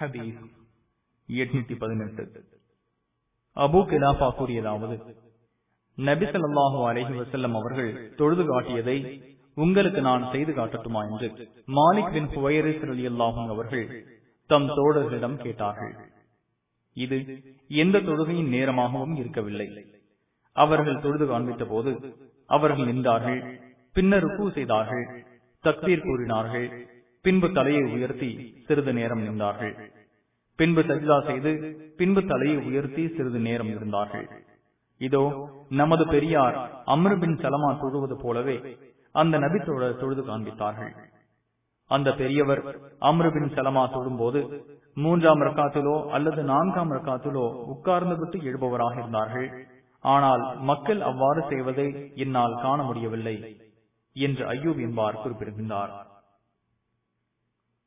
ஹதீஸ் எட்நூத்தி பதினெட்டு அபு கிலாபா கூறியதாவது நபிசல்லாஹு அலஹி வசல்லம் அவர்கள் தொழுது காட்டியதை உங்களுக்கு நான் செய்து காட்டட்டுமா என்று மாலிக் பின் ஹுவைரிஸ் அலி அல்லாஹும் அவர்கள் தம் தோழர்களிடம் கேட்டார்கள் இது எந்த தொழுகையின் நேரமாகவும் இருக்கவில்லை அவர்கள் தொழுது காண்பித்த போது அவர்கள் நின்றார்கள் பின்னர் ருக்கு செய்தார்கள் தக்பீர் கூறினார்கள் பின்பு தலையை உயர்த்தி சிறிது நேரம் நின்றார்கள் பின்பு சஜிதா செய்து பின்பு தலையை உயர்த்தி சிறிது நேரம் இருந்தார்கள் இதோ நமது பெரியார் அம்ருபின் சலமா தொழுவது போலவே அந்த நபி தோழர் தொழுது காண்பித்தார்கள் அந்த பெரியவர் அம்ருபின் சலமா தொழும்போது மூன்றாம் ரக்காத்திலோ அல்லது நான்காம் ரக்காத்திலோ உட்கார்ந்து விட்டு எழுபவராக இருந்தார்கள் ஆனால் மக்கள் அவ்வாறு செய்வதை என்னால் காண முடியவில்லை என்று ஐயூப் என்பார் குறிப்பிடுகின்றார்